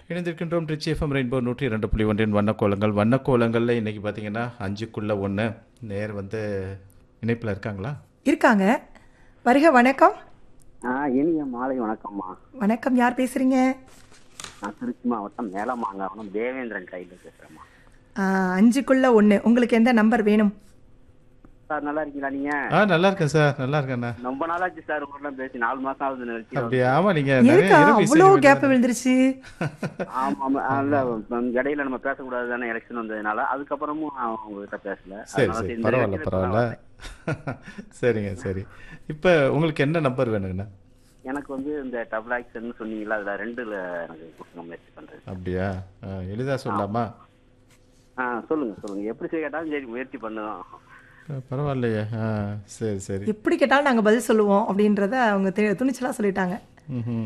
இணைந்திருக்கின்றோம் rich FM rainbow நூற்றி இரண்டு புள்ளி ஒன்றின் வண்ணக்கோலங்கள் வண்ணக்கோலங்களில் இன்னைக்கு பார்த்தீங்கன்னா அஞ்சுக்குள்ள ஒன்று நேர் வந்து இணைப்பில் இருக்காங்களா இருக்காங்க வருக வணக்கம் ஆ இனிய மாலை வணக்கம்மா வணக்கம் யார் பேசுறீங்க நான் திருச்சி மாவட்டம் மேலமாங்காவனம் தேவேந்திரன் கையில் பேசுறேம்மா ஆ, அஞ்சுக்குள்ள ஒன்று உங்களுக்கு எந்த நம்பர் வேணும் சார் நல்லா இருக்கீங்களா நீங்க ஆ நல்லா இருக்கேன் சார் நல்லா இருக்கேண்ணா ரொம்ப நாளாச்சு சார் உங்களெல்லாம் பேசி நாலு மாசம் ஆகுது நினைச்சு அப்படியா ஆமாம் நீங்கள் நிறைய இருக்கா இரவு அவ்வளோ இசை கேப் விழுந்துருச்சு ஆமா ஆமா இல்ல உம், இடையில நம்ம பேசக்கூடாது தானே எலெக்ஷன் வந்ததுனால அதுக்கப்புறமும் நான் உங்ககிட்ட பேசல சரி அதனால சரி இந்த பரவாயில்ல நிகழ்ச்சியில பரவாயில்ல சரிங்க சரி இப்போ உங்களுக்கு என்ன நம்பர் வேணுங்கண்ணா எனக்கு வந்து இந்த டபுள் ஆக்ஷன் சொன்னீங்களா அதுல ரெண்டுல எனக்கு கொடுக்க முயற்சி பண்றேன் அப்படியா எளிதாக சொல்லலாமா ஆ சொல்லுங்க சொல்லுங்க எப்படி செய்ய கேட்டாலும் சரி முயற்சி பண்ணுவோம் ஆ, பரவாயில்லையே ஆ சரி சரி எப்படி கேட்டாலும் நாங்கள் பதில் சொல்லுவோம் அப்படின்றத அவங்க தெ- துணிச்சலா சொல்லிட்டாங்க ம்ஹும்.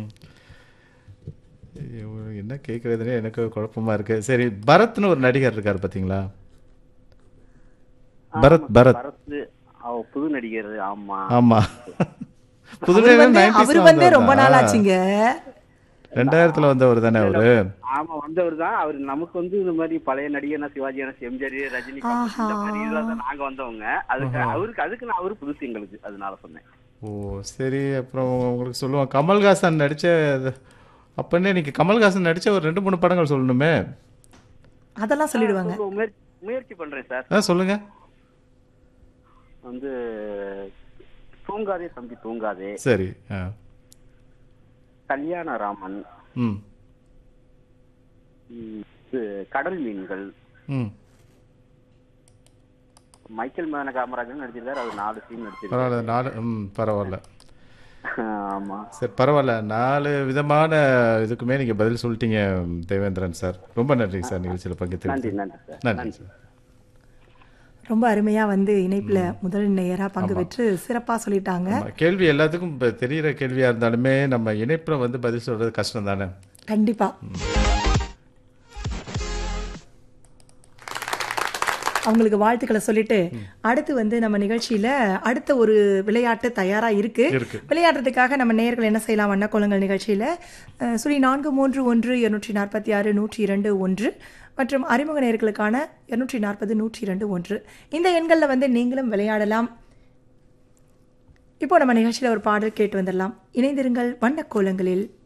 ஐயோ, என்ன கேட்குறதுனே எனக்கு குழப்பமா இருக்கு சரி பரத்னு ஒரு நடிகர் இருக்கார் பார்த்தீங்களா பரத் பரத் பரத்து அவ புது நடிகர் ஆமா ஆமா புது அவர் வந்து நடிகர் 90s அவர் ல வந்து ரொம்ப வந்தவர் நாள் தான். ஆச்சுங்க ரெண்டாயிரத்துல வந்தவர் தானே அவரு ஆமா வந்தவர் தான் அவர் நமக்கு வந்து இந்த மாதிரி பழைய நடிகர்னா சிவாஜி கணேசன் எம்ஜிஆர் ரஜினி இந்த மாதிரி இதுல தான் நாங்க வந்தவங்க அதுக்கு அவருக்கு அதுக்கு நான் அவரு புதுசு எங்களுக்கு அதனால சொன்னேன் ஓ சரி அப்புறம் உங்களுக்கு சொல்லுவோம் கமல்ஹாசன் நடிச்ச அப்பன்னே நீங்க கமல்ஹாசன் நடிச்ச ஒரு ரெண்டு மூணு படங்கள் சொல்லணுமே அதெல்லாம் சொல்லிடுவாங்க சொல்லுவோம், முயற்சி முயற்சி பண்றேன் சார் ஆ சொல்லுங்க வந்து தூங்காதே தம்பி தூங்காதே சரி ஆ கல்யாண ராமன் ம் ம், இது கடல் மீன்கள் ம் மைக்கேல் மதன காமராஜன் நடிச்சிருக்காரு அவர் நாலு சீன் நடிச்சிருக்காரு பரவாயில்ல நாலு ம் பரவாயில்ல ஆமா சரி பரவாயில்ல நாலு விதமான இதுக்குமே நீங்க பதில் சொல்லிட்டீங்க தேவேந்திரன் சார் ரொம்ப நன்றி சார் நிகழ்ச்சியில் நன்றி பங்கேற்று நன்றி சார் நன்றி சார் ரொம்ப அருமையா வந்து இணைப்புல முதல் நேயரா பங்கு பெற்று சிறப்பா சொல்லிட்டாங்க ஆமா, கேள்வி எல்லாத்துக்கும் இப்போ தெரியிற கேள்வியா இருந்தாலுமே நம்ம இணைப்புல வந்து பதில் சொல்றது கஷ்டம் தானே கண்டிப்பா அவங்களுக்கு வாழ்த்துக்களை சொல்லிட்டு அடுத்து வந்து நம்ம நிகழ்ச்சியில அடுத்த ஒரு விளையாட்டு தயாரா இருக்கு இருக்கு. விளையாடுறதுக்காக நம்ம நேயர்கள் என்ன செய்யலாம் வண்ணக்கோலங்கள் நிகழ்ச்சியில அஹ், சுழி நான்கு மூன்று ஒன்று இருநூற்றி நாற்பத்தி ஆறு நூற்றி இரண்டு ஒன்று மற்றும் அறிமுக நேயர்களுக்கான இருநூற்றி நாற்பது நூற்றி இரண்டு ஒன்று இந்த எண்களில் வந்து நீங்களும் விளையாடலாம் இப்போ நம்ம நிகழ்ச்சியில ஒரு பாடல் கேட்டு வந்துடலாம் இணைந்திருங்கள் வண்ணக்கோலங்களில்